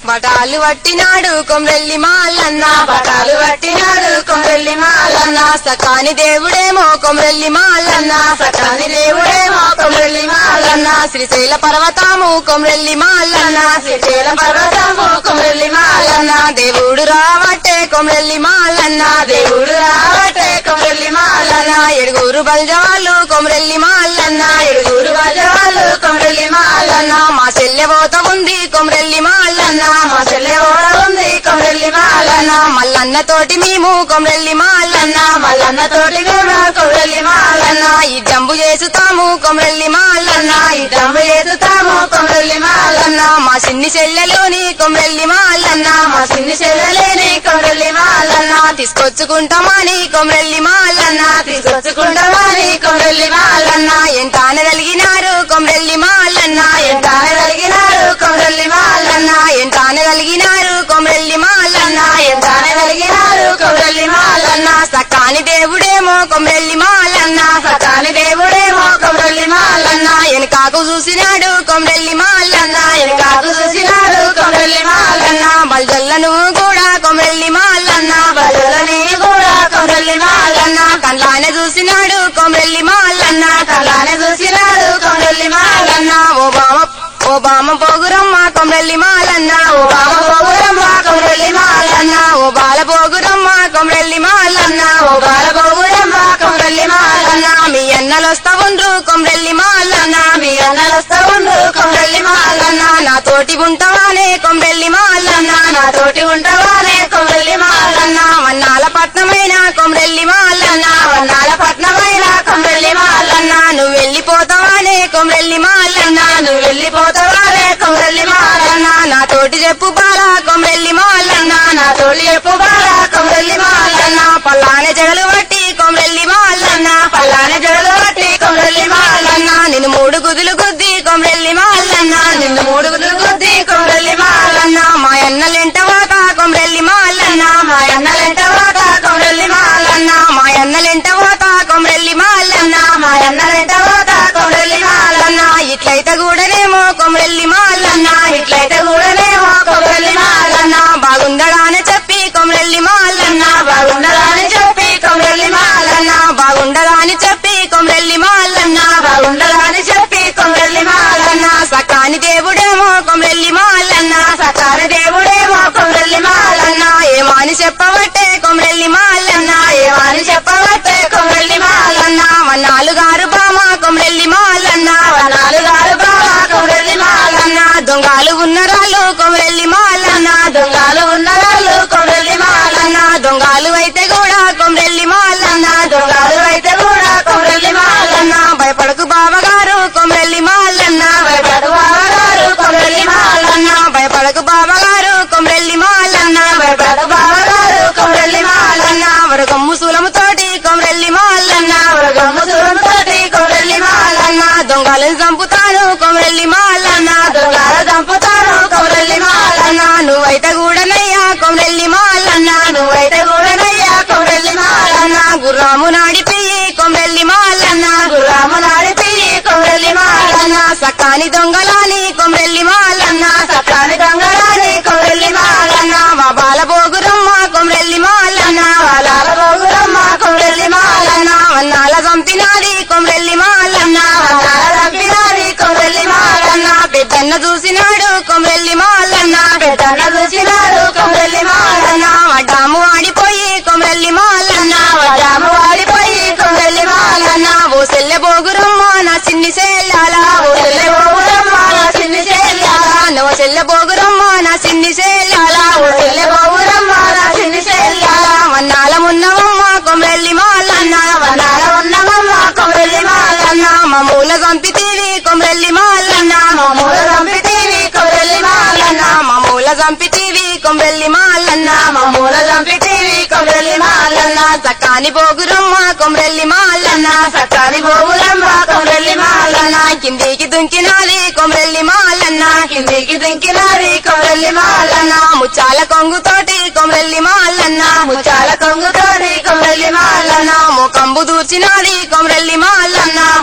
బటాలు పట్టినాడు కొమ్రెల్లి మాలన్న పటాలు పట్టినాడు కొమ్రెల్లి మాలన్న సకాని దేవుడేమో కొమ్రెల్లి మాలన్న సకాని దేవుడేమో కొమ్రెల్లి మాలన్న శ్రీశైల పర్వతము కొమ్రెల్లి మాలన్న శ్రీశైల పర్వతము కొమ్రెల్లి మాలన్న దేవుడు రావట్టే కొమ్రెల్లి మాలన్న దేవుడు రావటే కొమ్రెల్లి మాలన్న ఎడుగురు బల్జవాళ్ళు కొమ్రెల్లి మాలన్న ఏడుగురు వజవాళ్ళు కొమ్రెల్లి మాలన్న మా చెల్లె పోత ఉంది కొమ్రెల్లి మాలన్న మా చెల్లె ఓడ ఉంది కొమ్రెల్లి మాలన్న మల్లన్న తోటి మేము కొమ్రెల్లి మాలన్న మల్లన్న తోటి కూడా కొమ్రెల్లి మాలన్న ఈ జంబు చేసుతాము కొమ్రెల్లి మాలన్న ఈ దమ్ము ఎదుతాము కొమ్రెల్లి మాలన్న మా చిన్ని చెల్లెలోని కొమ్రెల్లి మాలన్న మా చిన్ని చెల్లెలేని కొమ్రెల్లి మాలన్న తీసుకొచ్చుకుంటామని కొమ్రెల్లి మాలన్న తీసుకొచ్చుకుంటామని కొమ్రెల్లి మాలన్న ఎంత అనగలిగినారు కొమ్రెల్లి మాలన్న ఎంత కలిగినాడు కొమ్రెల్లి మాలన్న ఎంత అనగలిగినారు కొమ్రెల్లి మాలన్న ఎంత కలిగినాడు కొమ్రెల్లి మాలన్న సకాని దేవుడేమో కొమ్రెల్లి మాలన్న సతాని దేవుడేమో కొమ్రెల్లి మాలన్న వెనకాకు చూసినాడు కొమ్రెల్లి మాలన్న కాకు చూసినాడు కొమ్రెల్లి మాలన్న బల్జల్లను కూడా కొమ్రెల్లి మాలన్న బదులని కూడా కొమ్రెల్లి మాలన్న కండ్లానే చూసినాడు కొమ్రెల్లి మాలన్న కళ్ళానే చూసినాడు కొమ్రెల్లి మాలన్న ఓ బామ ఓ బామ పోగురమ్మ కొమ్రెల్లి మాలన్న ఓ బామ పోగురమ్మ కొమ్రెల్లి మాలన్న ఓ బాల పోగురమ్మ కొమ్రెల్లి మాలన్న ఓ బాల పోగురమ్మ కొమ్రెల్లి మాలన్న మీ అన్నలు వస్తా ఉండ్రు కొమ్రెల్లి మాలన్న మీ అన్నలొస్తా ఉండు కొమ్రెల్లి మాలన్న నా తోటి ఉంటావానే కొమ్రెల్లి మాలన్న నా తోటి ఉంటావానే కొమ్రెల్లి మాలన్న వన్నాల పట్నమైన కొమ్రెల్లి మాలన్న వన్నాల పట్నమైన కొమ్రెల్లి మాలన్న నువ్వు వెళ్ళిపోతావానే కొమ్రెల్లి మాలన్న నువ్వు వెళ్ళిపోతావానే కొమ్రెల్లి మాలన్న నా తోటి చెప్పు బాల కొమ్రెల్లి మాలన్న నా తోటి చెప్పు బాల కొమ్రెల్లి మాలన్న పల్లానే జగలు బట్టి కొమ్రెల్లి మాలన్న పల్లాని జడలు పట్టి కొమ్రెల్లి మాలన్న నిన్ను మూడు గుదులు గుద్ది కొమ్రెల్లి మాలన్న నిన్ను మూడు గుడ్లు గుద్ది కొమ్రెల్లి మాలన్న మా అన్నలెంట వాత కొమ్రెల్లి మాలన్న మా అన్నలెంట వాట కొమ్రెల్లి మాలన్న మా అన్నలెంట వాత కొమ్రెల్లి మాలన్న మా అన్నలెంట వాట కొమ్రెల్లి మాలన్న ఇట్లయితే కూడానేమో కొమ్రెల్లి మాలన్న ఇట్లయితే కూడానేమో కొమ్రెల్లి మాలన్న బాగుందడా అని చెప్పి కొమ్రెల్లి మాలన్న బాగుండదా అని చెప్పి కొమ్రెల్లి మాలన్న బాగుండదా అని చెప్పి కొమ్రెల్లి మాలన్న బాగుండదా అని చెప్పి కొమ్రెల్లి మాలన్న సకాని దేవుడేమో కొమ్రెల్లి మాలన్న సకారి దేవుడేమో కొమ్రెల్లి మాలన్న ఏమాని చెప్పబట్టే కొమ్రెల్లి మాలన్న ఏమని చెప్పవట్టే కొమ్రెల్లి మాలన్న వన్నాలు గారు బామ కొమ్రెల్లి మాలన్న వనాలు గారు బావ కొమ్రెల్లి మాలన్న దొంగలు ఉన్నరాళ్ళు కొమ్రెల్లి మాలన్న దొంగలు ఉన్నవాళ్ళు కొమ్రెల్లి మాలన్న దొంగలు అయితే కూడా కొమ్రెల్లి మాలన్న దొంగలు అయితే కూడా కొమ్రెల్లి మాలన్న భయపడకు బావగారు కొమ్రెల్లి మాలన్న భయపడు బావగారు కొమ్రెల్లి మాలన్న భయపడకు బావగారు కొమ్రెల్లి మాలన్న భయపడు బావగారు కొమ్రెల్లి మాలన్న వరగమ్ము సులముతోటి కొమ్రెల్లి మాలన్న వరగమ్ము దూరంతోటి కొమ్రెల్లి మాలన్న దొంగలను చంపుతాను కొమ్రెల్లి మాలన్న దొంగల దంపుతాను కొమ్రెల్లి మాలన్న నువ్వైతే కూడానయ్యా కొమ్రెల్లి మాలన్న నువ్వైతే కూడానయ్యా కొమ్రెల్లి మాలన్న గుర్రాము నాడిపోయి కొమ్రెల్లి మాలన్న గుర్రాము నాడిపి కొమ్రెల్లి మాలన్న సకాని దొంగలాని కొమ్రెల్లి మాలన్న సత్తాని దొంగరాని కొమ్రెల్లి మాలన్న మా బాల పోగురమ్మ కొమ్రెల్లి మాలన్న వాళ్ళ పోగురమ్మ కొమ్రెల్లి మాలన్న వన్నాల చంపినాది కొమ్రెల్లి మాలన్న వన్నాల దంపినాది కొమ్రెల్లి మాలన్న పెద్దన్న చూసినాడు కొమ్రెల్లి మాలన్న పెద్దన్న చూసినాడు కొమ్రెల్లి మాలన్న వడ్డాము ఆడిపోయి కొమ్రెల్లి మాలన్న వజాము వాడిపోయి కొమ్రెల్లి మాలన్న ఓ సెల్లె పోగురమ్మ నా చిన్ని సెల్లాల ఓ చెల్లె పోగురమ్మ నా చిన్ని చెల్లాల నువ్వు చెల్లె పోగురమ్మ నా చిన్ని సెల్లాల ఓ చెల్లె పోగురమ్మ నా చిన్ని చెల్లాల వన్నాల ఉన్నవమ్మ కొమ్రెల్లి మాలన్న వనాల ఉన్నమమ్మ కొమ్రెల్లి మాలన్న మమ్మూల చంపితీవి కొమ్రెల్లి మాలన్న మమ్మూల దంపితీవి కొమ్రెల్లి మాలన్న మమ్మూల చంపితీవి కొమ్రెల్లి మాలన్న మమ్మూల దంపితీవి కొమ్రెల్లి మాలన్న సకాని పోగురమ్మ కొమ్రెల్లి మాలన్న సత్తాని పోగురమ్మ కొమ్రెల్లి మాలన్న కిందికి దుంకినాది కొమ్రెల్లి మాలన్న కిందికి దింకినారి కొమ్రెల్లి మాలన్న ముచ్చాల కొంగుతోటి కొమ్రెల్లి మాలన్న ముచ్చాల కొంగుతోని కొమ్రెల్లి మాలన్న ముఖంబు దూర్చినాది కొమ్రెల్లి మాలన్న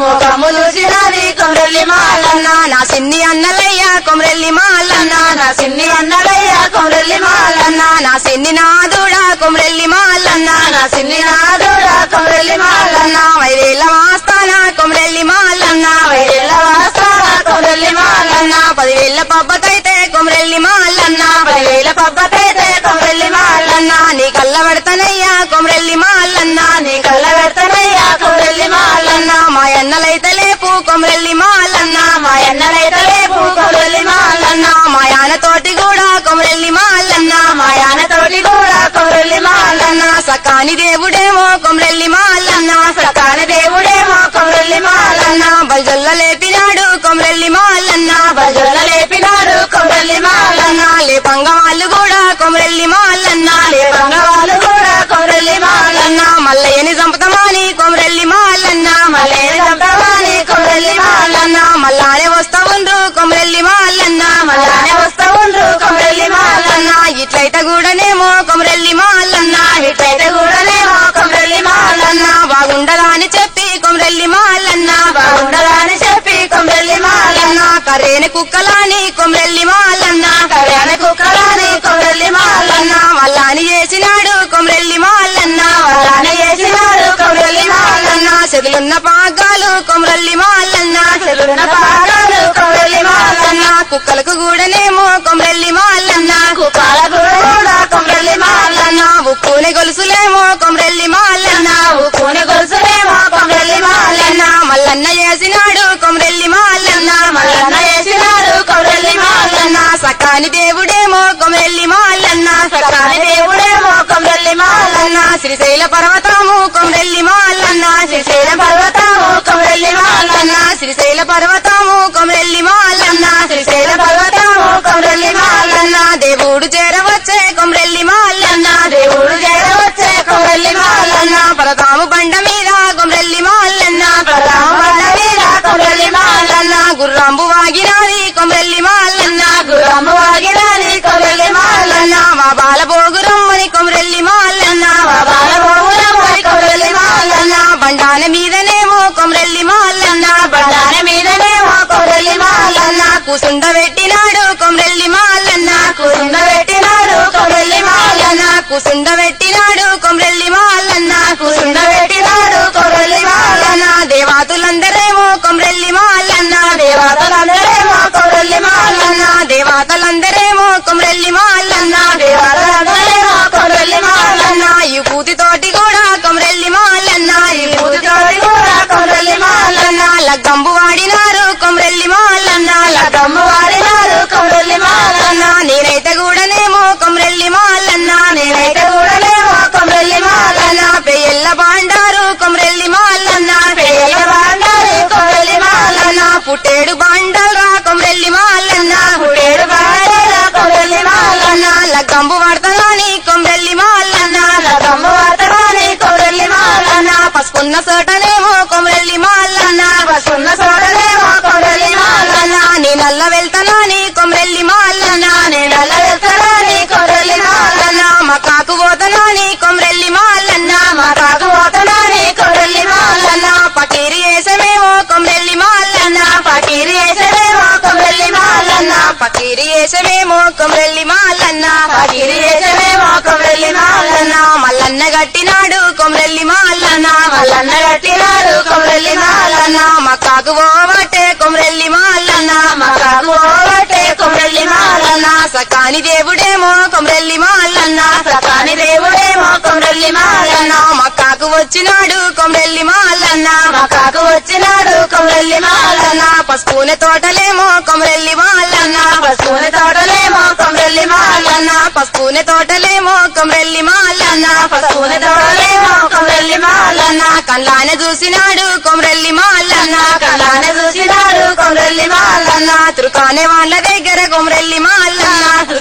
ముఖము చూసినది కొమరెల్లి మాలన్న నా సిన్ని అన్నలయ్య కొమరెల్లి మాలన్న నా సిన్ని అన్నలయ్య కొమరెల్లి మాలన్న నా సిన్ని నాదుడా కొమరెల్లి మాలన్న నా సిన్ని నాదుడ కొమరెల్లి మాలన్న వైదేళ్ళ వాస్తాన కొమరెల్లి మాలన్న వైరెల్ల వాస్తాన కొమరెల్లి మాలన్న పదివేళ్ళ పబ్బకైతే కొమరెల్లి మాలన్న పదివేల పబ్బకైతే కొమరెల్లి మాలన్న నీ కళ్ళ పెడతానయ్యా కొమరెల్లి మాలన్న నీ కళ్ళ పెడతానయ్యా కొమరెల్లి మాలన్న మా ఎన్నలైతే లేపు కొమరెల్లి మాలన్న మా ఎన్నలైతే లేపు కొమరెల్లి మాలన్న మా యాన తోటి కూడా కొమరెల్లి మాలన్న మా యానతోటి కూడా కొమరెల్లి మాలన్న సకాని దేవుడేమో కొమరెల్లి మాలన్న సకాని దేవుడేమో కొమరెల్లి మాలన్న బల్జల్ల లేపినాడు కొమరెల్లి మాలన్న భజన లేపినాడు కొమరెల్లి మాలన్న లేపంగ వాళ్ళు కూడా కొమరెల్లి మాలన్న లేపంగ వాళ్ళు కూడా కొమరెల్లి మాలన్న మల్లయ్యని చంపుతామని కొమరెల్లి మాలన్న మలేని చంపవాని కొమరెల్లి మాలన్న మల్లానే వస్తా ఉండ్రు కొమరెల్లి మాలన్న మళ్ళానే వస్తా ఉండ్రు కొమరెల్లి మాలన్న ఇట్లయితే కూడానేమో కొమరెల్లి మాలన్న ఇట్లయితే కూడానేమో కొమరెల్లి మాలన్న బాగుండదా అని చెప్పి కొమరెల్లి మాలన్న బాగుండదని చెప్పి కొమరెల్లి మాలన్న కర్రేని కుక్కలాని కొమరెల్లి మాలన్న కళ్యాణ కుక్కలాని కొమరెల్లి మాలన్న మల్లాని చేసినాడు కొమరెల్లి మాలన్న వల్లానే చేసినాడు కొమరెల్లి మాలన్న చెదులున్న పాగాలు కొమరెల్లి మాలన్న చెరువున పాడాలు కొమరెల్లి మాలన్న కుక్కలకు కూడానేమో కొమరెల్లి మాలన్న కుక్కల కూడా కొమరెల్లి మాలన్న ఉప్పుని గొలుసులేమో కొమరెల్లి మాలన్న ఉప్పుని గొలుసులేమో కొమరెల్లి మాలన్న మల్లన్న చేసినాడు కొమరెల్లి మాలన్న మల్లన్న చేసినాడు కొమరెల్లి మాలన్న సకాని దేవుడేమో కొమరెల్లి మాలన్న సకాని దేవుడేమో కొమరెల్లి మాలన్న శ్రీశైల పర్వతము కొమరెల్లి మాలన్న శ్రీశైల పర్వతము కొమరెల్లి మాలన్న శ్రీశైల పర్వతము కొమరెల్లి మాలన్న శ్రీశైల పర్వతము కొమరెల్లి మాలన్న దేవుడు చేరవచ్చే కొమరెల్లి మాలన్న దేవుడు చేరవచ్చే కొమరెల్లి మాలన్న పరతాము బండ మీద కొమరెల్లి మాలన్న ప్రధామ బండ మీద కొమరెల్లి మాలన్న గుర్రాంబు వాగినాది కొమరెల్లి మాలన్న గురమ్మ వాగినాని కొమరెల్లి మాలన్న మా బాల బోగురమ్మని కొమరెల్లి మాలన్న మా బాల బొమ్మలమ్మని కొమరెల్లి మాలన్న బండాన మీదనేమో కొమరెల్లి మాలన్న బండాన మీదనేమో కొమరెల్లి మాలన్న కూసుండ పెట్టినాడు కొమరెల్లి మాలన్న కూసుండ పెట్టినాడు కొమరెల్లి మాలన్న కూసుండ పెట్టినాడు కొమరెల్లి మాలన్న కూసుండ పెట్టినాడు కొమరెల్లి మాలన్న దేవాతులందరేమో కొమరెల్లి మాలన్న దేవతలందరేమో కొమరెల్లి మాలన్న దేవాతలందరేమో కొమరెల్లి మాలన్న దేవతలందరేమో కొమరెల్లి మాలన్న ఈ పూతితోటి కూడా కొమరెల్లి మాలన్న ఈ పూజ జోడి కూడా కొమరెల్లి మాలన్న లగ్గంబు వాడినారు కొమరెల్లి మాలన్న లగమ్మ వాడినాడు కొమరెల్లి మాలన్న నేనైతే కూడానేమో కొమరెల్లి మాలన్న నేనైతే కూడానేమో కొమరెల్లి మాలన్న పెయ్యల్ల బాండారు కొమరెల్లి మాలన్న పేయ బాండారు కొమరెల్లి మాలన్న పుట్టేడు బాండల్రా కొమరెల్లి మాలన్న పుడేడు బాండారు కొమరెల్లి మాలన్న లగ్గంబు వాడతాని కొమరెల్లి మాలన్న లగమ్మ వాడతాని కొమరెల్లి మాలన్న పసుపున్న సోటనేమో కొమరెల్లి మాలన్న వసున్న సోడలేమో కొమరెల్లి మాలన్న నీ నల్ల వెళ్తానని కొమరెల్లి మాలన్న నేనల్ల వెళ్తానని కొమరెల్లి మాలన్న మా కాకు పోతానని కొమరెల్లి మాలన్న మా కాకు పోతానని కొమరెల్లి మాలన్న పకీరి వేసమేమో కొమరెల్లి మాలన్న పకీరి వేసలేమో కొమరెల్లి మాలన్న పకీరి వేసమేమో కొమరెల్లి మాలన్న పకీరి వేసలేమో కొమరెల్లి మాలన్న మల్లన్న గట్టినాడు కొమరెల్లి మాలన్న మల్లన్న కట్టినాడు కొమరెల్లి మాలన్న మా కాకు పోవటే కొమరెల్లి మాలన్న మా కాకు పోవటే కొమరెల్లి మాలన్న సకాని దేవుడేమో కొమరెల్లి మాలన్న సకాని దేవుడేమో కొమరెల్లి మాలన్న మా కాకు వచ్చినాడు కొమరెల్లి మాలన్న మా కాకు వచ్చినాడు కొమరెల్లి మాలన్న పసుపునే తోటలేమో కొమరెల్లి మాలన్న పశువుని తోటలేమో కొమరెల్లి మాలన్న పసుపునే తోటలేమో కొమరెల్లి మాలన్న పశువుని తోటలేమో కొమరెల్లి మాలన్న కళ్ళానే చూసినాడు కొమరెల్లి మాలన్న కళ్ళానే చూసినాడు కొమరెల్లి మాలన్న తురుకానే వాళ్ళ దగ్గర కొమరెల్లి మాలన్న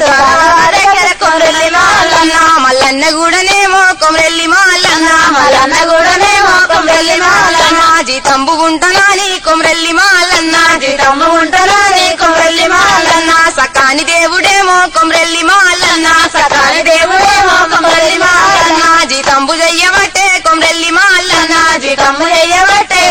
దగ్గర కొమరెల్లి మాలన్న మల్లన్న కూడానేమో కొమరెల్లి మాలన్న మల్లన్న కూడానేమో కొమరెల్లి మాలన్న జీతంబు ఉంటానని కొమరెల్లి మాలన్న జీతమ్మ ఉంటనని కొమరెల్లి మాలన్న సకాని దేవుడేమో కొమరెల్లి మాలన్న సకాని దేవుడేమో కొమరెల్లి మాలన్న జీతంబు చెయ్యబట్టే కొమరెల్లి మాలన్న జీతమ్మ చెయ్యబట్టే కొమరెల్లి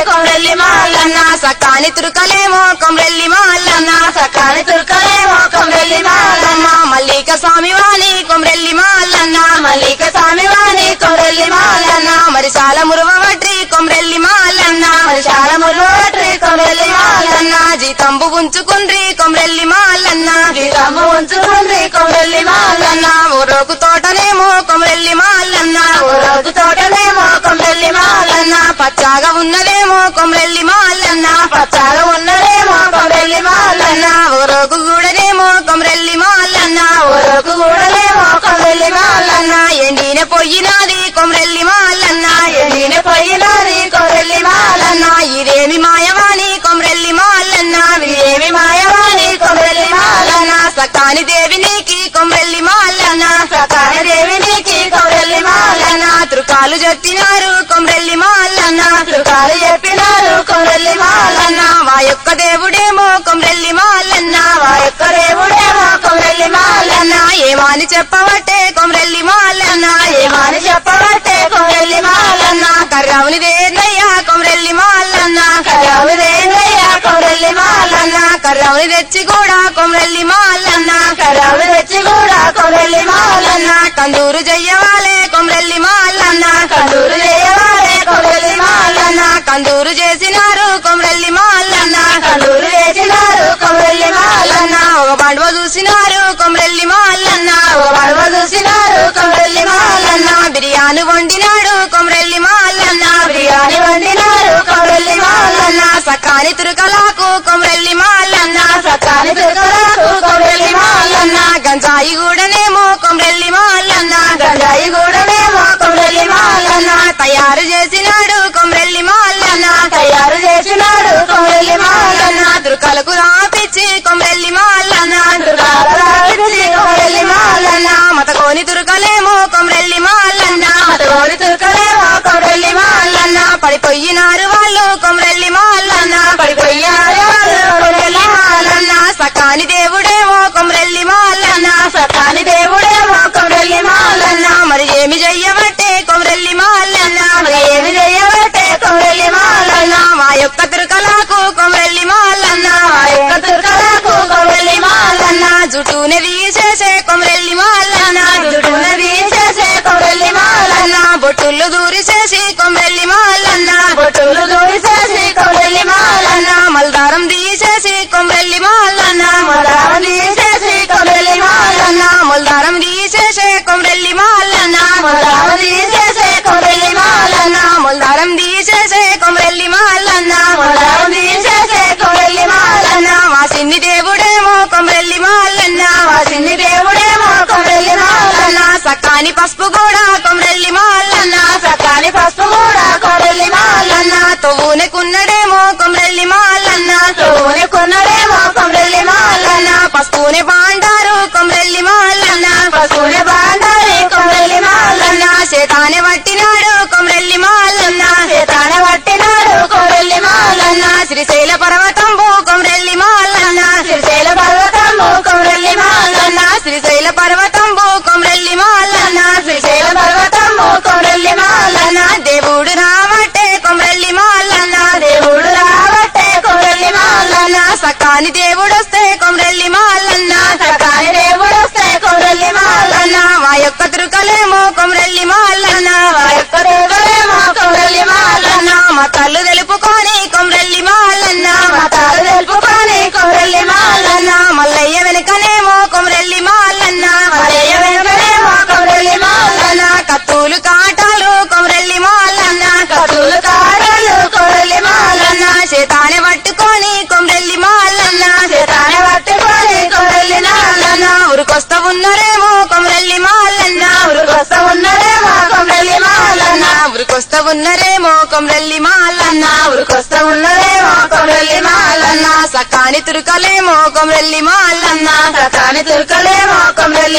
కొమరెల్లి మాలన్న సకాని తురుకలేమో కొమ్రెల్లి మాలన్న సకాని తుర్కలేమో కొమరెల్లి మాలన్న మల్లిక స్వామి వాణి కొమ్రెల్లి మాలన్న మల్లిక స్వామి వాణి కొమరెల్లి మాలన్న మరి చాలా మురువవట్రి కొమ్రెల్లి మాలన్న మరి చాలా ముర్రోట్రి కొమరెల్లి మాలన్న అన్న జీతంబు ఉంచుకుండ్రి కొమ్రెల్లి మాలన్న జీతము ఉంచుకుంది కొమరెల్లి మాలన్న ఓ రోకు తోటనేమో కొమ్రెల్లి మాలన్న ఓ రోజు తోటనేమో కొమరెల్లి మాలన్న అన్న పచ్చాగా ఉన్నదేమో కొమ్రెల్లి మాలన్న పచ్చాగా ఉన్నదేమో కొమరెల్లి మాలన్న అన్న ఓ రోకు కూడనేమో కొమ్రెల్లి మాలన్న ఓ రోజు కూడలేమో కొమరెల్లి మాలన్న అన్న ఎండిన పొయ్యినాది కొమ్రెల్లి మాలన్న ఎండిన పోయినది కొమరెల్లి మాలన్న అన్న ఇదేమి మాయవాణి కొమ్రెల్లి మాలన్న ఏమి మాయవాణి కొమరెల్లి మాలన్న అన్న సకాని దేవి నీకి కొమ్రెల్లి మాలన్న సకాని దేవి నీకి కొమరెల్లి మాలన్న అన్న త్రుకాలు చెప్పినారు కొమ్రెల్లి మాలన్న త్రుకాలు చెప్పినారు కొమరెల్లి మాలన్న అన్న మా యొక్క దేవుడేమో కొమ్రెల్లి మాలన్న మా యొక్క దేవుడేమో కొమరెల్లి మాలన్న అన్న ఏమాని చెప్పవట్టే కొమ్రెల్లి మాలన్న ఏమని చెప్పబట్టే కొమరెల్లి మాలన్న అన్న కర్రావుని దేన్నయ్యా కొమ్రెల్లి మాలన్న కరావుదేందయ్యా కొమరెల్లి మాలన్న అన్న కర్రావుని తెచ్చి కూడా కొమ్రెల్లి మాలన్న కరావు తెచ్చి కూడా కొమరెల్లి మాలన్న అన్న కందూరు జయ్యవాలే కొమ్రెల్లి మాలన్న కందూరు చేయవాలే కొమరెల్లి మాలన్న అన్న కందూరు చేసినారు కొమ్రెల్లి మాలన్న కందూరు చేసినారు కొమరెల్లి మాలన్న అన్న ఒక బండవ చూసినారు కొమ్రెల్లి మాలన్న ఓ పడవ చూసినారు కొమరెల్లి మాలన్న అన్న బిర్యానీ వండినాడు కొమ్రెల్లి మాలన్న బిర్యానీ వండినారు కొమరెల్లి మాలన్న అన్న సకాని తురుకలాకు కొమ్రెల్లి మాలన్న సకాని తిరుకలకు కొమరెల్లి మాలన్న అన్న గంజాయి కూడానేమో కొమ్రెల్లి మాలన్న గంగాయి గూడమేమో కొమరెల్లి మాలన్న అన్న తయారు చేసినాడు కొమ్రెల్లి మాలన్న తయారు చేసినాడు కొమరెల్లి మాలన్న అన్న తురుకలకు రాపిచ్చి కొమ్రెల్లి మాలన్న దుర్గారావిడిచి కొమరెల్లి మాలన్న అన్న మతకోని తురుకలేమో కొమ్రెల్లి మాలన్న అతగోని తుర్కలేమో కొమరెల్లి మాలన్న అన్న పడిపోయినారు వాళ్ళు కొమ్రెల్లి మాలన్న పడిపోయారు వాళ్ళు కొమరెల్లి మాలన్న అన్న సకాని దేవుడేమో కొమ్రెల్లి మాలన్న సకాని దేవుడేమో కొమరెల్లి మాలన్న అన్న మరి ఏమి చెయ్యబట్టే కొమ్రెల్లి మాలన్న మరి ఏమి చేయబట్టే కొమరెల్లి మాలన్న అన్న మా యొక్క తురుకలకు కొమ్రెల్లి మాలన్న ఆ యొక్క తుర్కలకు కొమరెల్లి మాలన్న అన్న జుట్టునే తీసేసే కొమ్రెల్లి మాలన్న దుడున తీసేసే కొమరెల్లి మాలన్న అన్న బొట్టులు దూరిసేసి కొమ్రెల్లి మాలన్న బొట్టులు దూరిసేసి కొమరెల్లి మాలన్న అన్న మల్దారం తీసేసి కొమ్రెల్లి మాలన్న మదారం తీసేసి కొమరెల్లి మాలన్న అన్న మొల్దారం తీసేసే కొమ్రెల్లి మాలన్న మదారం తీసేసే కొమరెల్లి మాలన్న అన్న మొల్దారం తీసేసే కొమ్రెల్లి మాలన్న మదారం తీసేసే కొమరెల్లి మాలన్న అన్న మా సిన్ని దేవుడేమో కొమ్రెల్లి మాలన్న మా చిన్ని దేవుడేమో కొమరెల్లి మాలన్న అన్న సకాని పసుపు కూడా కొమ్రెల్లి మాలన్న సకాని పసుపు కూడా కొమరెల్లి మాలన్న అన్న తవ్వునకున్నడేమో కొమ్రెల్లి మాలన్న తోనే కొన్నడేమో కొమరెల్లి మాలన్న అన్న పసుపునే బాండారు కొమ్రెల్లి మాలన్న పశువుని బాండాలి కొమరెల్లి మాలన్న అన్న చేతానే పట్టినాడు కొమ్రెల్లి మాలన్న చేతాన పట్టినాడు కొమరెల్లి మాలన్న అన్న శ్రీశైల పర్వతంబు కొమ్రెల్లి మాలన్న శ్రీశైల పర్వతము కొమరెల్లి మాలన్న అన్న శ్రీశైల పర్వతంబు కొమ్రెల్లి మాలన్న శ్రీశైల పర్వతము కొమరెల్లి మాలన్న అన్న దేవుడు రావట్టే కొమ్రెల్లి మాలన్న దేవుడు రావట్టే కొమరెల్లి మాలన్న అన్న సకాని దేవుడొస్తే కొమ్రెల్లి మాలన్న సకాని దేవుడు వస్తే కొమరెల్లి మాలన్న అన్న మా యొక్క తురుకలేమో కొమ్రెల్లి మాలన్న మా యొక్క దేవుడేమో కొమరెల్లి మాలన్న అన్న మా తల్లు తెలుపుకొని కొమ్రెల్లి మాలన్న మతాలు తెలుపుకొని కొమరెల్లి మాలన్న అన్న మల్లయ్య వెనుకనేమో కొమ్రెల్లి మాలన్న మలయ్య వెనుకనేమో కొమరెల్లి మాలన్న అన్న కత్తులు కాటాలు కొమ్రెల్లి మాలన్న కతులు కాడలు కొమరెల్లి మాలన్న అన్న చేతానే పట్టుకొని కొమ్రెల్లి మాలన్న చేతానే పట్టుకొని కొమరెల్లి నాలన్న అన్న ఉరికొస్తా ఉన్నారేమో కొమ్రెల్లి మాలన్న ఉరుకొస్త ఉన్నదేమో కొమరెల్లి మాలన్న అన్న ఉరికొస్తా ఉన్నారేమో కొమ్రెల్లి మాలన్న ఉరుకొస్త ఉన్నదేమో కొమరెల్లి మాలన్న అన్న సకాని తురుకలేమో కొమ్రెల్లి మాలన్న సకాని తుర్కలేమో కొమరెల్లి మాలన్న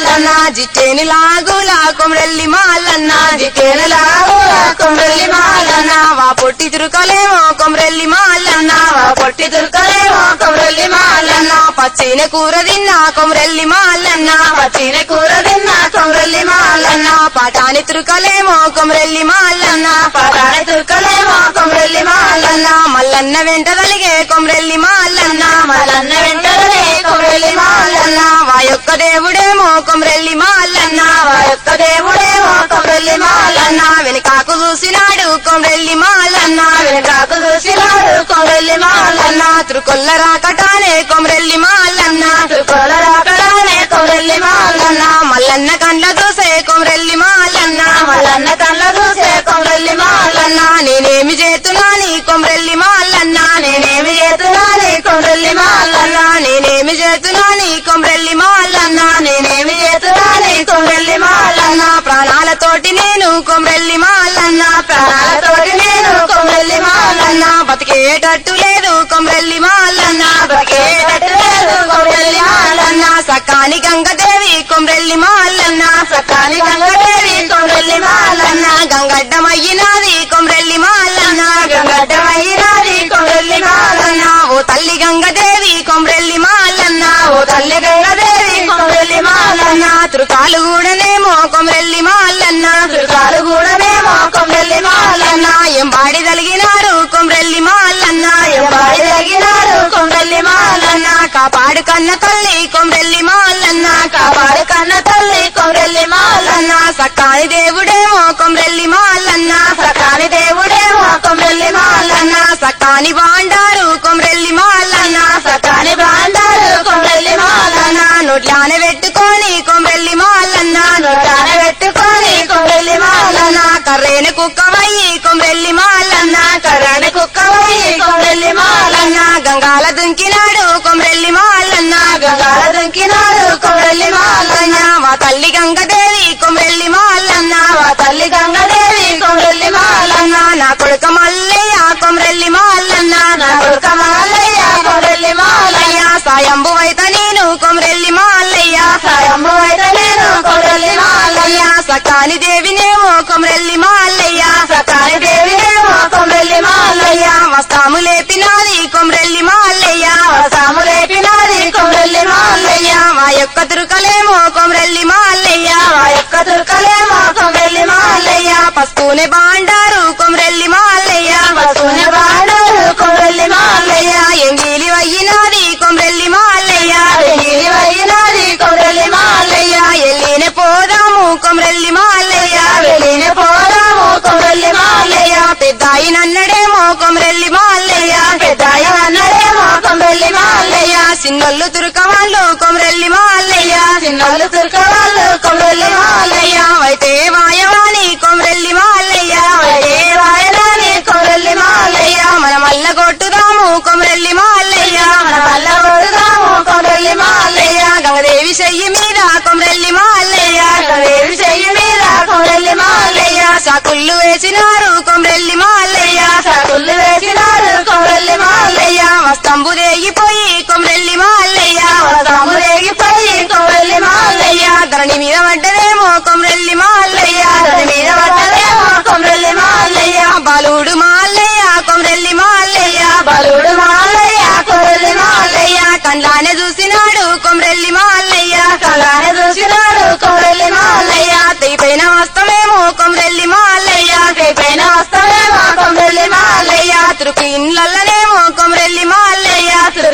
మాలన్న జిట్టేని లాగులా కొమరెల్లి మాలన్న జికేను లాగులా కొమరెల్లి మాలన్న వా పొట్టి తిరుకలేమో కొమరెల్లి మాలన్న వా పొట్టి దుర్గలేమో కొమరెల్లి మాలన్న పచ్చిన కూర తిన్నా కొమరెల్లి మాలన్న పచ్చిన కూర తిన్న కొమరెల్లి మాలన్న పాటాని తిరుకలేమో కొమరెల్లి మాలన్న పదాని దుర్గలేమో కొమరెల్లి మాలన్న మల్లన్న వెంట కలిగే కొమరెల్లి మాలన్న మలన్న వెంటనే కొమరెల్లి మాలన్న వా యొక్క దేవుడేమో కొమరెల్లి మాలన్న వా యొక్క దేవుడేమో కొమరెల్లి మాలన్న వెనుకాకు చూసినాడు కొమరెల్లి మాలన్న వెనకాకు చూసినాడు కొమరెల్లి మాలన్న తిరుకొల్ల రాకటానే కొమరెల్లి మాలన్న త్రిపుల రాకడానే కొమరెల్లి మాలన్న మల్లన్న కండ్ల దూసే కొమరెల్లి మాలన్న మలన్న కళ్ళ చూసే కొమరెల్లి మాలన్న నేనేమి చేతున్నాని కొమరెల్లి మాలన్న నేనేమి చేస్తున్నాని కొమరెల్లి మాలన్న నేనేమి చేస్తున్నాని కొమరెల్లి మాలన్న నేనేమి చేస్తున్నాని కొమరెల్లి మాలన్న ప్రాణాలతోటి నేను కొమరెల్లి మాలన్న ప్రాణాలతోటి నేను కొమరెల్లి మాలన్న బతికేటట్టు లేదు కొమరెల్లి మాలన్న బతికేటట్టు లేదు కొమరెల్లి మాలన్న సకాని గంగదేవి కొమరెల్లి మాలన్న సకాని గంగదేవి కొమరెల్లి మాలన్న గంగడ్డమయ్యినాది కొమరెల్లి మాలన్న గంగడ్డమైనాది కొమరెల్లి మాలన్న ఓ తల్లి గంగదేవి కొమరెల్లి మాలన్న ఓ తల్లి గంగదేవి కొమరెల్లి మాలన్న త్రుకాలు కూడానేమో కొమరెల్లి మాలన్న త్రికాలు కూడానేమో కొమరెల్లి మాలన్న ఎంబాడి తలిగినారు కొమరెల్లి మాలన్న ఎంబాడి తగినారు కొమరెల్లి మాలన్న కాపాడు కన్న తల్లి కొమరెల్లి మాలన్న కాపాడు కన్న తల్లి కొమరెల్లి మాలన్న సకాని దేవుడేమో కొమరెల్లి మాలన్న సకాని దేవుడేమో కొమరెల్లి మాలన్న సకాని బాండారు కొమరెల్లి మాలన్న సకాని బాండారు కొమరెల్లి మాలన్న నోట్లాన పెట్టుకొని కొమరెల్లి మాలన్న నొట్టాన పెట్టుకొని కొమరెల్లి మాలన్న కర్రేన కుక్కవయ్యి కొమరెల్లి మాలన్న కర్రని కుక్కవై కొమరెల్లి మాలన్న గంగాల దుంకినాడు కొమరెల్లి మాలన్న గంగాల దుంకినాడు కొమరెల్లి మాలన్న మా తల్లి గంగదేవి కొమరెల్లి మాలన్న మా తల్లి గంగదేవి కొమరెల్లి మాలన్న నా కొడుక మల్లయ్య కొమరెల్లి మాలన్న నా కొడుక మాలయ్య కొమరెల్లి మాలయ్య సాయంబు అయిత నేను కొమరెల్లి మాలయ్య సాయమ్మ అయితే నేను కొమరెల్లి మాలయ్య సకాని దేవినేమో కొమరెల్లి మాలయ్య సకాని దేవినేమో కొమరెల్లి మాలయ్య వస్తాము లేపినాది కొమరెల్లి మాలయ్య సాము లేపినాది కొమరెల్లి మాలయ్య మా యొక్క తురుకలేమో కొమరెల్లి మాలయ్య మా యొక్క తుర్కలేమో కొమరెల్లి మాలయ్య పసుపునే బాండారు కొమరెల్లి మాలయ్య పశువుని వాడారు కొమరెల్లి మాలయ్య ఎంగిలి వయ్యినాది కొమరెల్లి మాలయ్య వెంగిలి వైనాది కొమరెల్లి మాలయ్య ఎల్లిన పోదాము కొమరెల్లి మాలయ్య వెళ్ళిన పోదాము కొమరెల్లి మాలయ్య పెద్దాయి నన్నడేమో కొమరెల్లి మాలయ్య పెద్దాయ అన్నడేమో కొమరెల్లి మాలయ్య సిన్నొల్లు తురుకవాళ్ళు కొమరెల్లి మాలయ్య చిన్నోళ్ళు తుర్కవాళ్ళు కొమరెల్లి మాలయ్య అయితే వాయవాణి కొమరెల్లి మాలయ్య వడే వాయనాని కొమరెల్లి మాలయ్య మన మల్ల కొట్టుదాము కొమరెల్లి మాలయ్య మన వల్ల కొడుదాము కొమరెల్లి మాలయ్య గంగదేవి చెయ్యి మీద కొమరెల్లి మాలయ్య వేవి చెయ్యి మీద కొమరెల్లి మాలయ్య సాకుళ్ళు వేసినారు కొమరెల్లి మాలయ్య సకుళ్ళు వేసినారు కొమరెల్లి మాలయ్య వస్తంబు దేగిపోయి కొమరెల్లి మాలయ్య వస్తాము రేగిపోయి కొమరెల్లి మాలయ్య ధరణి మీద పడ్డదేమో కొమరెల్లి మాలయ్య దాని మీద పడ్డదేమో కొమరెల్లి మాలయ్య బాలుడు మాలయ్య కొమరెల్లి మాలయ్య బలుడు మాలయ్య కొమరెల్లి మాలయ్య కండ్లానే చూసినాడు కొమరెల్లి మాలయ్య కలానే చూసినాడు కొమరెల్లి మాలయ్య తెగిపోయిన వస్తమేమో కొమరెల్లి మాలయ్య రేపైన వస్తామేమో కొమరెల్లి మాలయ్య తిరుకు ఇండ్లనేమో కొమరెల్లి మాలయ్య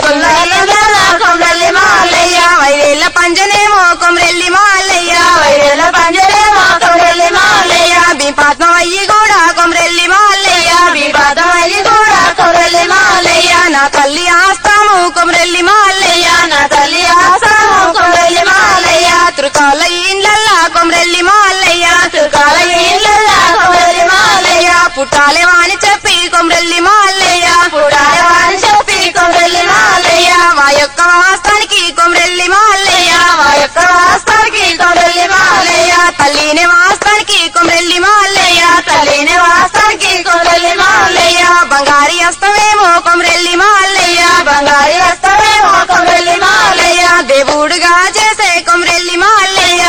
తిరుపతి కొమరెల్లి మాలయ్య వైదేళ్ల పంజనేమో కొమరెల్లి మాలయ్య వైరేల పంజరేమో కొమరెల్లి మాలయ్య బిపాత్మ వయ్యి కూడా కొమరెల్లి మాలయ్య వివాదమయ్యి కూడా కొమరెల్లి మాలయ్య నా తల్లి ఆస్తాము కొమరెల్లి మాలయ్య నా తల్లి ఆసాము కొమరెల్లి మాలయ్య త్రికాల ఇండ్లల్లా కొమరెల్లి మాలయ్య తుకాల ఇళ్ళల్లా కొమరెల్లి మాలయ్య పుట్టాలే వాణి చెప్పి కొమరెల్లి మాలయ్య పుడాలి వారి చెప్పి కొమరెల్లి మాలయ్య మా యొక్క వాస్తానికి కొమరెల్లి మాలయ్య మా యొక్క వాస్తానికి కొమరెల్లి మాలయ్య తల్లిని వాస్తానికి కొమరెల్లి మాలయ్య తల్లిని వాస్తానికి కొమరెల్లి మాలయ్య బంగారి అస్తమేమో కొమరెల్లి మాలయ్య బంగారి వస్తామేమో కొమరెల్లి మాలయ్య దేవుడుగా చేసే కొమరెల్లి మాలయ్య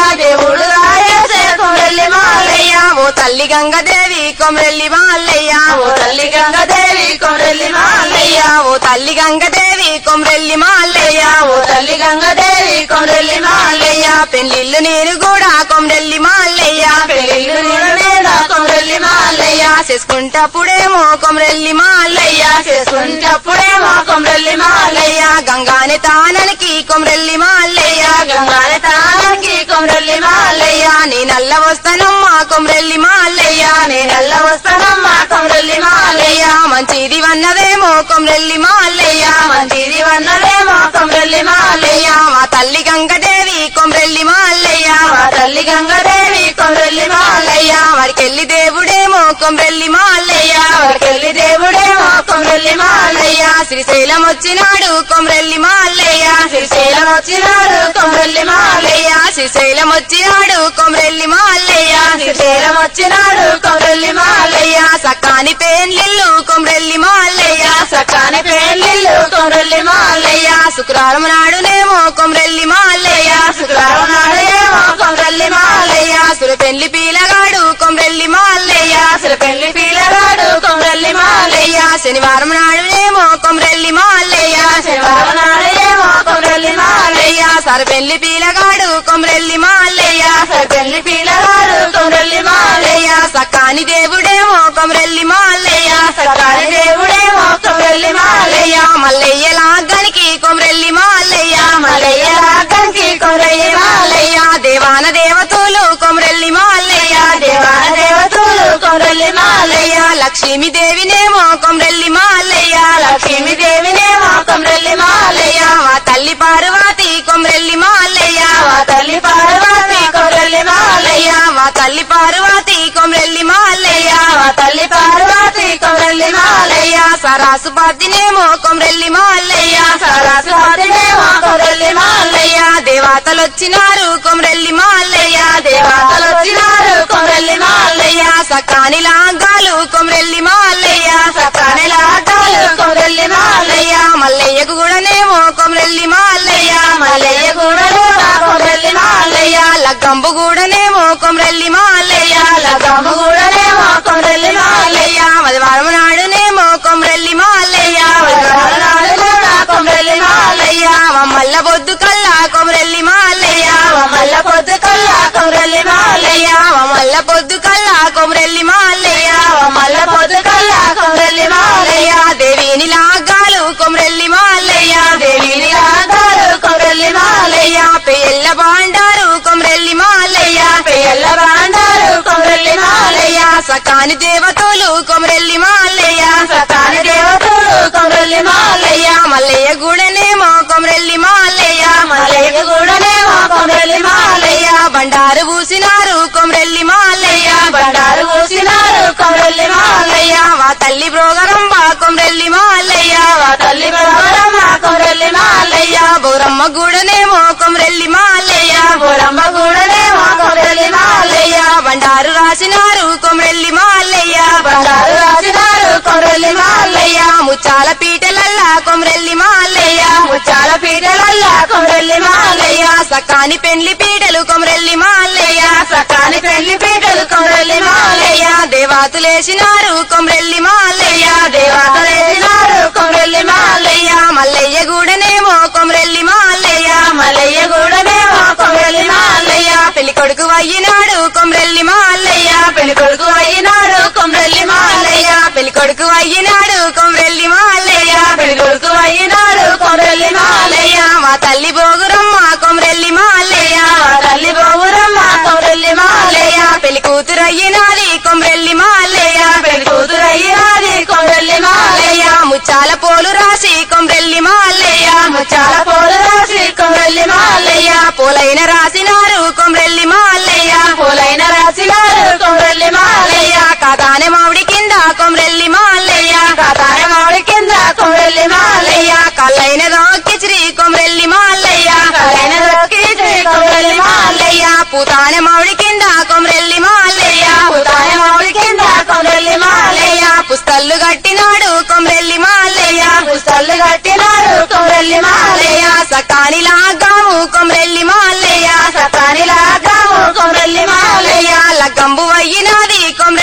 తల్లి గంగదేవి కొమరెల్లి మాల్లయ్య ఓ తల్లి గంగదేవి కొమరెల్లి మాలయ్య ఓ తల్లి గంగదేవి కొమరెల్లి మాల్లయ్య ఓ తల్లి గంగదేవి కొమరెల్లి మాలయ్య పెళ్లిళ్ళు నేను కూడా కొమరెల్లి మాల్లయ్య పెళ్ళిళ్ళు నేను మీద కొమరెల్లి మాలయ్య చేసుకుంటప్పుడేమో కొమరెల్లి మాల్లయ్య చేసుకుంటప్పుడేమో కొమరెల్లి మాలయ్య గంగాని తాననికి కొమరెల్లి మాల్లయ్య గంగాల తానానికి కొమరెల్లి మాలయ్య నీ నల్ల వస్తానమ్మా కొమరెల్లి మాల్లయ్య నేనల్ల వస్తానమ్మా కొమరెల్లి మాలయ్య మంచిది వన్నదేమో కొమరెల్లి మాల్లయ్య మంచిది వన్నదేమో కొమరెల్లి మాలయ్య మా తల్లి గంగదేవి కొమరెల్లి మాల్లయ్య మా తల్లి గంగదేవి కొమరెల్లి మాలయ్య వాడికెళ్ళి దేవుడేమో కొమరెల్లి మాల్లయ్య ఎవరికెళ్ళి దేవుడేమో కొమరెల్లి మాలయ్య శ్రీశైలం వచ్చినాడు కొమరెల్లి మాల్లయ్య శ్రీశైలం వచ్చినాడు కొమరెల్లి మాలయ్య శ్రీశైలం వచ్చినాడు కొమరెల్లి మాల్లయ్య శ్రీశైలం వచ్చినాడు కొమరెల్లి మాలయ్య సకాని పేన్లిల్లు కొమరెల్లి మాల్లయ్య సకాని పెళ్ళిళ్ళు కొమరెల్లి మాలయ్య శుక్రవారం నాడునేమో కొమరెల్లి మాల్లయ్య శుక్రవారం నాడేమో కొమరెల్లి మాలయ్య సుర పెళ్లి పీలగాడు కొమరెల్లి మాల్లయ్య అసలు పెళ్లి పిల్లగాడు కొమరెల్లి మాలయ్య శనివారం నాడునేమో కొమరెల్లి మాల్లయ్య శనివారం నాడేమో కొమరెల్లి మాలయ్య సర పెళ్లి పీలగాడు కొమరెల్లి మాల్లయ్య అసలు పెళ్లి పిల్లగాడు కొమరెల్లి మాలయ్య సకాని దేవుడేమో కొమరెల్లి మాల్లయ్య సకాని దేవుడేమో కొమరెల్లి మాలయ్య మల్లయ్య లాగానికి కొమరెల్లి మాల్లయ్య మలయ్య రాకంకి కొమరెల్లి మాలయ్య దేవాన దేవతలు కొమరెల్లి మాల్లయ్య దేవాన దేవతలు కొమరెల్లి మాలయ్య లక్ష్మీ దేవినేమో కొమరెల్లి మాల్లయ్య లక్ష్మీ దేవినేమో కొమరెల్లి మాలయ్య మా తల్లి పార్వతి కొమరెల్లి మాల్లయ్య మా తల్లి పార్వతి కొమరెల్లి మాలయ్య మా తల్లి పార్వతి కొమరెల్లి మాల్లయ్య మా తల్లి పార్వతి కొమరెల్లి మాలయ్య సరాసు పద్దినేమో కొమరెల్లి మాల్లయ్య సరస్వతినేమో కొమరెల్లి మాలయ్య దేవతలు వచ్చినారు కొమరెల్లి మాల్లయ్య దేవతలు వచ్చినారు కొమరెల్లి మాలయ్య సకాని లాగాలు కొమరెల్లి మాల్లయ్య సకాని లాటాలు కొమరెల్లి మాలయ్య మల్లయ్యకు కూడానేమో కొమరెల్లి మాల్లయ్య మల్లయ్య కూడలు కొమరెల్లి మాలయ్య లగ్గంబు కూడానేమో కొమరెల్లి మాల్లయ్య లగమ్మ కూడలేమో కొమరెల్లి మాలయ్య మదివారం నాడునేమో కొమరెల్లి మాల్లయ్య నాడు కూడా కొమరెల్లి మాలయ్య మల్ల బొద్దు కల్లా కొమరెల్లి మాల్లయ్య మల్ల పొద్దు కల్లా కొమరెల్లి మాలయ్య మల్ల పొద్దు కల్లా కొమరెల్లి మాల్లయ్య మల్ల పొద్దు కల్లా కొమరెల్లి మాలయ్య దేవిని లాగాలు కొమరెల్లి మాల్లయ్య దేవిని రాగారు కొమరెల్లి మాలయ్య పెళ్ళ బాండారు కొమరెల్లి మాల్లయ్య పెయ్యల్ల బాండారు కొమరెల్లి మాలయ్య సకాని దేవతలు కొమరెల్లి మాల్లయ్య సకాని దేవతలు కొమరెల్లి మాలయ్య మల్లయ్య గూడనేమో కొమరెల్లి మాల్లయ్య మల్లయ్య కూడనేమో కొమరెల్లి మాలయ్య బండారు పూసినారు కొమరెల్లి మాల్లయ్య బండారు పూసినారు కొమరెల్లి మాలయ్య మా తల్లి బ్రోగరంబ కొమరెల్లి మాల్లయ్య మా తల్లి బలవరమ్మ కొమరెల్లి మాలయ్య బౌరమ్మ గూడనేమో కొమరెల్లి మాల్లయ్య బోరమ్మ కూడనేమో కొమరెల్లి మాలయ్య బండారు రాసినారు కొమరెల్లి మాల్లయ్య బండారు రాసినారు కొమరెల్లి మాలయ్య ముచ్చాల పీటలల్లా కొమరెల్లి మాల్లయ్య ముచ్చాల పీటలల్లా కొమరెల్లి మాలయ్య సకాని పెండ్లి పీటలు కొమరెల్లి మాల్లయ్య సకాని పెళ్లి పీటలు కొమరెల్లి మాలయ్య దేవాతులేసినారు కొమరెల్లి మాల్లయ్య దేవతలేసినారు కొమరెల్లి మాలయ్య మల్లయ్య గూడనేమో కొమరెల్లి మాల్లయ్య మల్లయ్య కూడనేమో కొమరెల్లి మాలయ్య పెళ్లి కొడుకు అయ్యినాడు కొమరెల్లి మాల్లయ్య పెళ్లి కొడుకు అయినాడు కొమరెల్లి మాలయ్య పెళ్లి కొడుకు అయ్యినాడు కొమరెల్లి మాల్లయ్య పెళ్లి కొడుకు అయినాడు కొమరెల్లి మాలయ్య మా తల్లి బోగురమ్మ కొమరెల్లి మాల్లయ్య మా తల్లి బొగురమ్మ కొమరెల్లి మాలయ్య పెళ్లి కూతురు అయ్యినాది కొమరెల్లి మాల్లయ్య పెళ్లి కూతురు అయినాది కొమరెల్లి మాలయ్య ముచ్చాల పోలు రాసి కొమరెల్లి మాల్లయ్య ముచ్చాల పోలు రాసి కొమరెల్లి మాలయ్య పూలైన రాసినారు కొమరెల్లి మాల్లయ్య పూలైన రాసినారు కొమరెల్లి మాలయ్య కాదానే మామిడి కింద కొమరెల్లి మాల్లయ్య కాతాయ మామిడి కింద కొమరెల్లి మాలయ్య కళ్ళైన రాకిచిరి కొమరెల్లి మాల్లయ్య కలైన దొరికి శ్రీ కొమరెల్లి మాలయ్య పూతానే మామిడి కింద కొమరెల్లి మాల్లయ్య పూతాయ మామిడి కింద కొమరెల్లి మాలయ్య పుస్తల్లు కట్టినాడు కొమరెల్లి మాల్లయ్య పుస్తలు కట్టినాడు కొమరెల్లి మాలయ్య సకాని లాగాము కొమరెల్లి మాల్లయ్య సతాని లాగాము కొమరెల్లి మాలయ్య లగ్గంబు అయ్యినాది కొమరెల్లి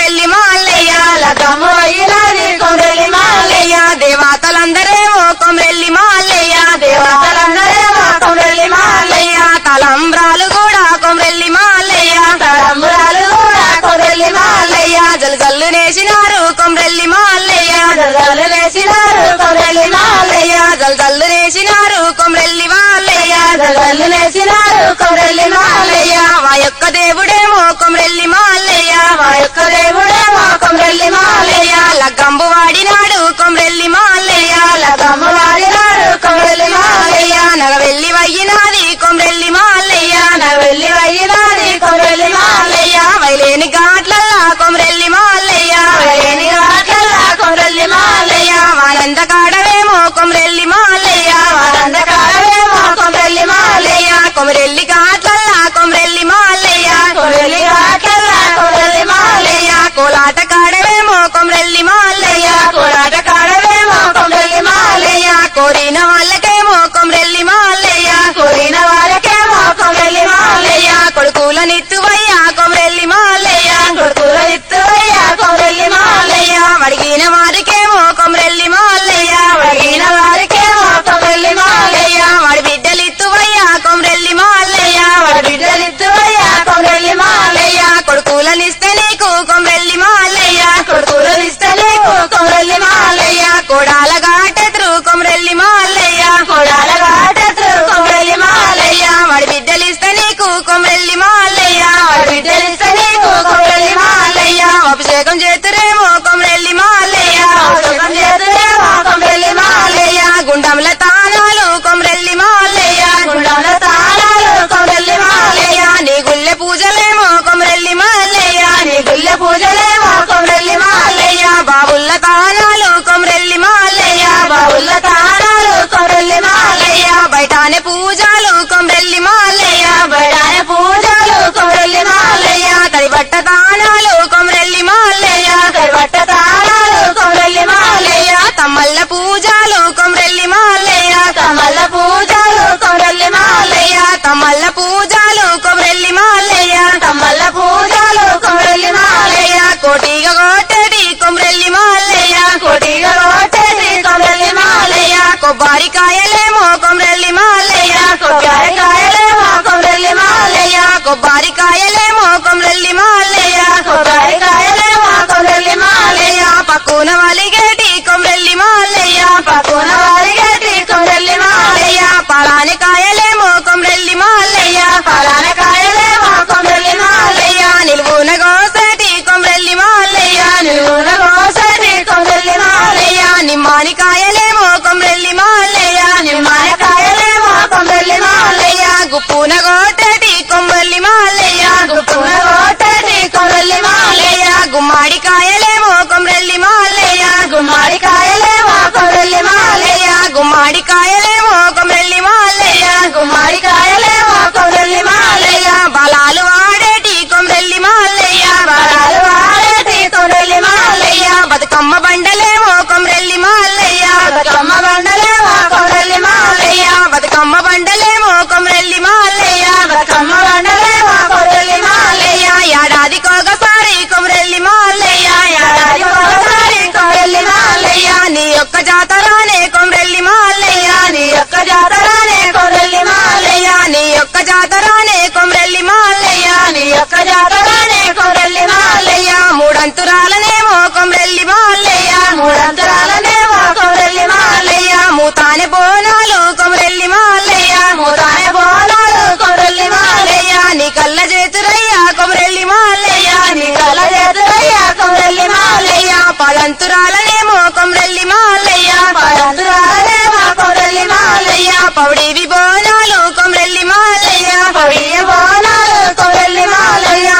దేవతలందరేమో కొమ్రెల్లి మాల్లయ్య దేవతలందరేమో కొమ్రెల్లి మాలయ్య తలంబ్రాలు కూడా కొమ్రెల్లి మాల్లయ్య తలంబురాలు కూడా కొమ్రెల్లి మాలయ్య జల్ జల్లు నేసినారు కొమ్రెల్లి మాల్లయ్య జల్లు వేసినారు కొమ్రెల్లి మాలయ్య జల్ జల్లు నేసినారు కొమ్రెల్లి మాల్లయ్య జల్లు వేసినారు కొమ్రెల్లి మాలయ్య మా యొక్క దేవుడేమో కొమ్రెల్లి మాల్లయ్య మా యొక్క దేవుడేమో కొమ్రెల్లి మాలయ్య లగ్గంబు వాడినాడు కొమ్రెల్లి మాల్లయ్య లగమ్మ వాడినాడు కొమ్రెల్లి మాలయ్య నగవెల్లి వయ్యినాది కొమ్రెల్లి మాల్లయ్య నా వెళ్ళి వయ్యినాది కొమ్రెల్లి మాలయ్య వైలేని ఘాట్లల్లా కొమ్రెల్లి మాల్లయ్య వేణి వాటల్లా కొమ్రెల్లి మాలయ్య వానంద కాడవేమో కొమ్రెల్లి మాల్లయ్య వారందకాలమేమో కొమ్రెల్లి మాలయ్య కొమరెల్లి ఘాట్లల్లా కొమ్రెల్లి మాల్లయ్య కొమ్రెల్లి వాటల్లా కొమ్రెల్లి మాలయ్య కోలాట కాడవేమో కొమ్రెల్లి మాల్లయ్య కోలాట కాడమేమో కొమ్రెల్లి మాలయ్య కోరిన వాళ్ళకేమో కొమ్రెల్లి మాల్లయ్య కోరిన వారికేమో కొమ్రెల్లి మాలయ్య కొడుకులనిత్తువయ్యా కొమ్రెల్లి మాల్లయ్య కొడుకుల ఇత్తువయ్య కొమ్రెల్లి మాలయ్య అడిగిన వారికేమో కొమ్రెల్లి మాల్లయ్య అడిగిన వారికేమో కొమ్రెల్లి మాలయ్య వాడి బిడ్డలిత్తువయ్యా కొమ్రెల్లి మాల్లయ్య వాడి బిడ్డలిత్తువయ్య కొమ్రెల్లి మాలయ్య కొడుకులనిస్తే నీకు కొమ్రెల్లి మాల్లయ్య కొడుకులు ఇస్తే నీకు కొమ్రెల్లి మాలయ్య కోడాల ఘాటెదురు కొమ్రెల్లి మాల్లయ్య కొడాల గాటెత్రు కొమ్రెల్లి మాలయ్య వాడి బిడ్డలిస్తే నీకు కొమ్రెల్లి మాల్లయ్య వాడి బిడ్డలిస్తే నీకు కొమ్రెల్లి మాలయ్య అభిషేకం చేతురేమో కొమ్రెల్లి మాల్లయ్య సుఖం చేతులేమో కొమ్రెల్లి మాలయ్య గుండంల తానాలు కొమ్రెల్లి మాల్లయ్య గుండంలో తాళాలు కొమ్రెల్లి మాలయ్య నీ గుళ్ళె పూజలేమో కొమ్రెల్లి మాల్లయ్య నీ గుళ్ళె పూజలేమో కొమ్రెల్లి మాలయ్య బాబుల్ల తానాలు కొమ్రెల్లి మాల్లయ్య బావుల తాళాలు కొమ్రెల్లి మాలయ్య బయటానే పూజలు కొమ్రెల్లి మాల్లయ్య బడాన పూజలు కొమ్రెల్లి మాలయ్య తడి బట్ట తానాలు కొమ్రెల్లి మాల్లయ్య కర్బట్ట తాళాలు కొమ్రెల్లి మాలయ్య తమ్మల్ల పూజలు కొమ్రెల్లి మాల్లయ్య కమల పూజలు కొమ్రెల్లి మాలయ్య తమ్మల్ల పూజలు కొమ్రెల్లి మాల్లయ్య కమల పూజలు కొమ్రెల్లి మాలయ్య కోటిగా కోటడి కొమ్రెల్లి మాల్లయ్య కొడిగా రోటేసి కొమ్రెల్లి మాలయ్య కొబ్బరికాయలేమో కొమ్రెల్లి మాల్లయ్య కొబ్బరికాయలేమో కొమ్రెల్లి మాలయ్య కొబ్బరికాయలేమో కొమ్రెల్లి మాల్లయ్య కొబ్బరికాయలేమో కొమ్రెల్లి మాలయ్య పక్కున వలిగేటి కొమ్రెల్లి మాల్లయ్య పక్కున వారిగటి కొమ్రెల్లి మాలయ్య పలాని కాయలేమో కొమ్రెల్లి మాల్లయ్య పలాన కాయలేమో కొమ్రెల్లి మాలయ్య నిలువున గోసటి కొమ్రెల్లి మాల్లయ్య నిలువున కోసటి కొమ్రెల్లి మాలయ్య నిమ్మాని కాయలేమో కొమ్రెల్లి మాల్లయ్య నిమ్మన కాయలేమో కొమ్రెల్లి మాలయ్య గుప్పున గోటటి కొమ్రెల్లి మాల్లయ్య గుప్పున కోటటి కొమ్రెల్లి మాలయ్య గుమ్మాడి కాయలేమో కొమ్రెల్లి మాల్లయ్య గుమ్మడి కాయలేమో కొమ్రెల్లి మాలయ్య గుమ్మాడి కాయలేమో కొమ్రెల్లి మాల్లయ్య గుమ్మడి కాయలేమో కొమ్రెల్లి మాలయ్య బలాలు వాడేటి కొమ్రెల్లి మాల్లయ్య బలాలు వాడేటి కొమ్రెల్లి మాలయ్య బతుకమ్మ బండలేమో కొమ్రెల్లి మాల్లయ్య బతుకమ్మ బండలేమో కొమ్రెల్లి మాలయ్య బతుకమ్మ బండలేమో కొమ్రెల్లి మాల్లయ్య బతుకమ్మ బండలేమో కొమ్రెల్లి మాలయ్య ఏడాదికొకసారి కొమ్రెల్లి మాల్లయ్య ఏడాది ఒకసారి కొమ్రెల్లి మాలయ్య నీ యొక్క జాతరానే కొమ్రెల్లి మాల్లయ్య నీ యొక్క జాతరానే కొమ్రెల్లి మాలయ్య నీ యొక్క జాతరానే కొమ్రెల్లి మాల్లయ్య నీ యొక్క జాతరానే కొమ్రెల్లి మాలయ్య మూడంతురాలనేమో కొమ్రెల్లి మాల్లయ్య మూడంతరాలనేమో కొమ్రెల్లి మాలయ్య మూతానే బోనాలు కొమ్రెల్లి మాల్లయ్య మూతానే బోనాలు కొమ్రెల్లి మాలయ్య నీ కళ్ళ చేతురయ్యా కొమ్రెల్లి మాల్లయ్య నీ కల చేతులయ్య కొమ్రెల్లి మాలయ్య పదంతురాలనేమో కొమ్రెల్లి మాల్లయ్య పడంతురాలనేమో కొమ్రెల్లి మాలయ్య పౌడివి బోనాలు కొమ్రెల్లి మాల్లయ్య పొడియ బోనాలు కొమ్రెల్లి మాలయ్య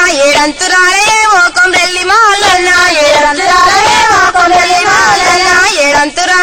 ఏడంతురాలయేమో కొమ్రెల్లి మాల్లయ్య ఏడంతురాలనేమో కొమ్రెల్లి మాలయ్య ఏడంతురాల